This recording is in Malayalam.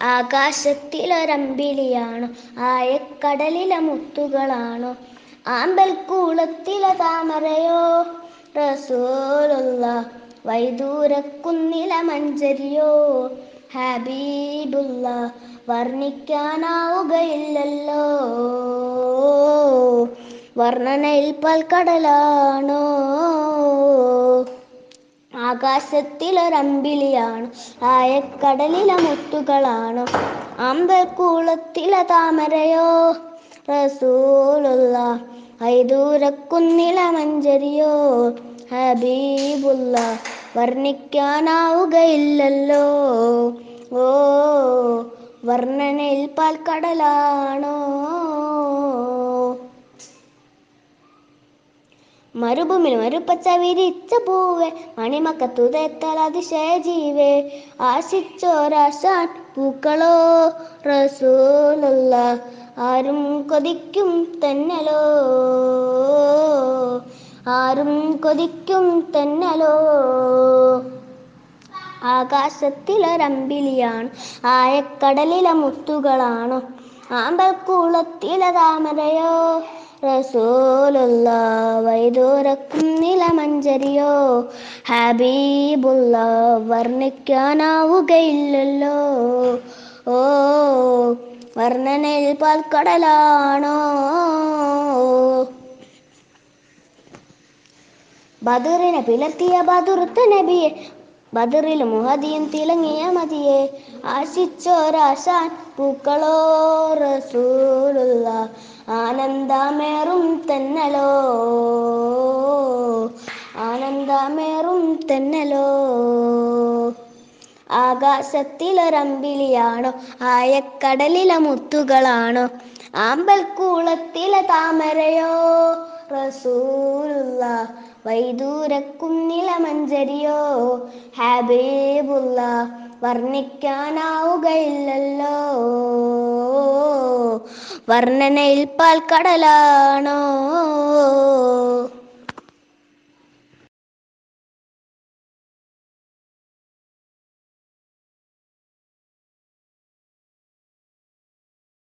ആകാശത്തിലൊരമ്പിളിയാണോ ആയക്കടലിലെ മുത്തുകളാണോ ആമ്പൽക്കൂളത്തിലെ താമരയോ റസൂലുള്ള വൈദൂരക്കുന്നിലെ മഞ്ചരിയോ ഹബീബുള്ള വർണ്ണിക്കാനാവുകയില്ലല്ലോ വർണ്ണനയിൽ പൽക്കടലാണോ ആകാശത്തിലൊരമ്പിളിയാണോ ആയക്കടലിലെ മുത്തുകളാണോ അമ്പൽക്കൂളത്തിലെ താമരയോ റസൂലുള്ള ഐദൂരക്കുന്നിലെ മഞ്ചരിയോ ഹബീബുള്ള വർണ്ണിക്കാനാവുകയില്ലല്ലോ ഓ വർണ്ണനയിൽ പാൽക്കടലാണോ മരുഭൂമിൽ മരുപ്പച്ച വിരിച്ച പൂവേ മണിമക്കത്തുതേത്താൽ അതിശയ ജീവേ ആശിച്ചോരാശാൻ പൂക്കളോ റസൂലുള്ള ആരും കൊതിക്കും തെന്നലോ ആരും കൊതിക്കും തെന്നലോ ആകാശത്തിലൊരമ്പിളിയാണ് ആയക്കടലിലെ മുത്തുകളാണോ ആമ്പൽക്കൂളത്തിലെ താമരയോ റസൂലുള്ള വൈദൂരക്കുന്നിലെ മഞ്ചരിയോ ഹബീബുള്ള വർണ്ണിക്കാനാവുകയില്ലല്ലോ ഓ വർണ്ണനയിൽ പാൽക്കടലാണോ ബദറിനെ പിളർത്തിയ ബദുർത്ത നബിയെ ബദറിൽ മുഹദിയും തിളങ്ങിയ മതിയെ ആശിച്ചോരാശാൻ പൂക്കളോ റസൂലുള്ള ആനന്ദമേറും തെന്നലോ ആനന്ദമേറും തെന്നലോ ആകാശത്തിലൊരമ്പിളിയാണോ ആയക്കടലിലെ മുത്തുകളാണോ ആമ്പൽക്കൂളത്തിലെ താമരയോ റസൂലുള്ള വൈദൂരക്കുന്നിലെ മഞ്ചരിയോ ഹബീബുള്ള വർണ്ണിക്കാനാവുകയില്ലല്ലോ വർണ്ണനയിൽ പാൽക്കടലാണോ